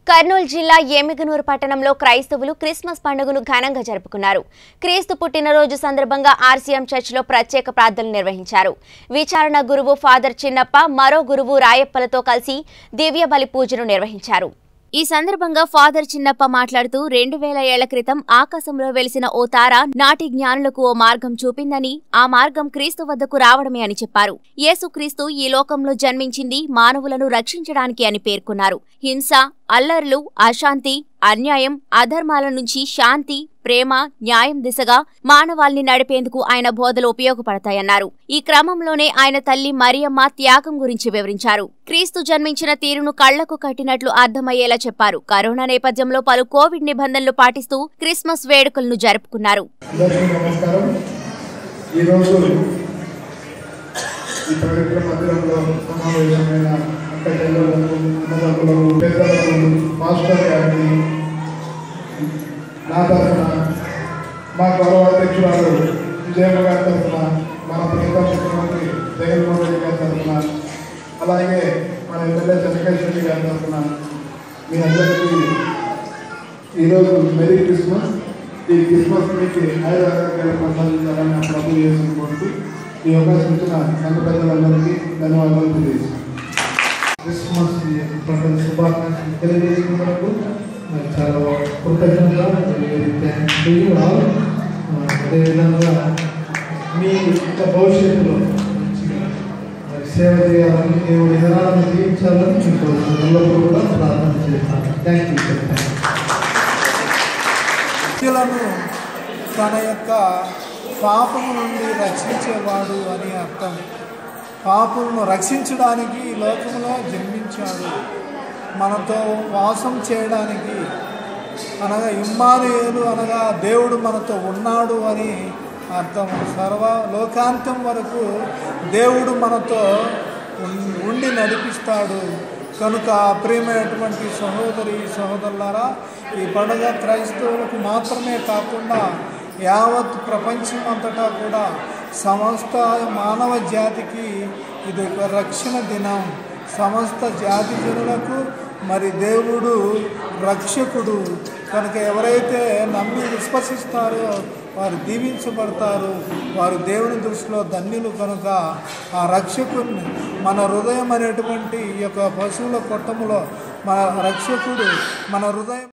కర్నూలు జిల్లా ఎమ్మిగనూరు పట్టణంలో క్రైస్తవులు క్రిస్మస్ పండుగను ఘనంగా జరుపుకున్నారు క్రీస్తు పుట్టినరోజు సందర్భంగా ఆర్సీఎం చర్చిలో ప్రత్యేక ప్రార్థనలు నిర్వహించారు విచారణ గురువు ఫాదర్ చిన్నప్ప మరో గురువు రాయప్పలతో కలిసి దివ్య బలి పూజను నిర్వహించారు ఈ సందర్భంగా ఫాదర్ చిన్నప్ప మాట్లాడుతూ రెండు వేల ఏళ్ల క్రితం ఆకాశంలో వెలిసిన ఓ తార నాటి జ్ఞానులకు ఓ మార్గం చూపిందని ఆ మార్గం క్రీస్తు వద్దకు రావడమే అని చెప్పారు యేసుక్రీస్తు ఈ లోకంలో జన్మించింది మానవులను రక్షించడానికి అని పేర్కొన్నారు హింస అల్లర్లు అశాంతి అన్యాయం అధర్మాల నుంచి శాంతి ప్రేమ న్యాయం దిశగా మానవాల్ని నడిపేందుకు ఆయన బోధలు ఉపయోగపడతాయన్నారు ఈ క్రమంలోనే ఆయన తల్లి మరియమ్మ త్యాగం గురించి వివరించారు క్రీస్తు జన్మించిన తీరును కళ్లకు కట్టినట్లు అర్థమయ్యేలా చెప్పారు కరోనా నేపథ్యంలో పలు కోవిడ్ నిబంధనలు పాటిస్తూ క్రిస్మస్ వేడుకలను జరుపుకున్నారు అందరికీ నమస్కారం ఈరోజు ఈ పవిత్ర మందిరంలో సమావేశమైన అక్కచెల్లెలకు అన్నదమ్ములకు పెద్దలకు మాస్టర్ గారికి నా తరఫున మా గౌరవ అధ్యక్షురాలు విజయమ్మ గారి తరఫున మన ప్రియత ముఖ్యమంత్రి జగన్మోహన్ రెడ్డి గారి తరఫున అలాగే మన ఎమ్మెల్యే చంద్రకేశ్వర రెడ్డి గారి తరఫున మీ అందరికీ ఈరోజు మెరీ క్రిస్మస్ ఈ క్రిస్మస్ మీకు ఆయుర్వేదాలు కొనసాగించాలని ప్రభు చేసుకుంటూ ఈ అవకాశం ఇచ్చిన సంఘ పెద్దలందరికీ ధన్యవాదాలు తెలియజేస్తున్నాను క్రిస్మస్ పండుగ శుభాకాంక్షలు తెలియజేసినందుకు మరి చాలా కృతజ్ఞతగా థ్యాంక్స్ టు యూ ఆల్ అదేవిధంగా మీ యొక్క భవిష్యత్తులో మంచిగా మరి సేవ చేయాలని దేవుడు విధానాలను జీవించాలని మీకు ఎల్లప్పుడూ కూడా ప్రార్థన చేస్తాను థ్యాంక్ యూ థ్యాంక్ యూ వ్యక్తులను తన యొక్క పాపము నుండి రక్షించేవాడు అని అర్థం పాపులను రక్షించడానికి ఈ లోకంలో జన్మించాడు మనతో వాసం చేయడానికి అనగా ఇమ్మానుయేలు అనగా దేవుడు మనతో ఉన్నాడు అని అర్థం సర్వ లోకాంతం వరకు దేవుడు మనతో ఉం- ఉండి నడిపిస్తాడు కనుక ప్రియమైనటువంటి సహోదరి సహోదరులారా ఈ పండుగ క్రైస్తవులకు మాత్రమే కాకుండా యావత్ ప్రపంచం అంతటా కూడా సమస్త మానవ జాతికి ఇది ఒక రక్షణ దినం సమస్త జాతి జనులకు మరి దేవుడు రక్షకుడు కనుక ఎవరైతే నమ్మి విశ్వసిస్తారో వారు దీవించబడతారు వారు దేవుని దృష్టిలో ధన్యులు కనుక ఆ రక్షకుడిని మన హృదయం అనేటువంటి ఈ యొక్క పశువుల కొట్టములో మన రక్షకుడు మన హృదయం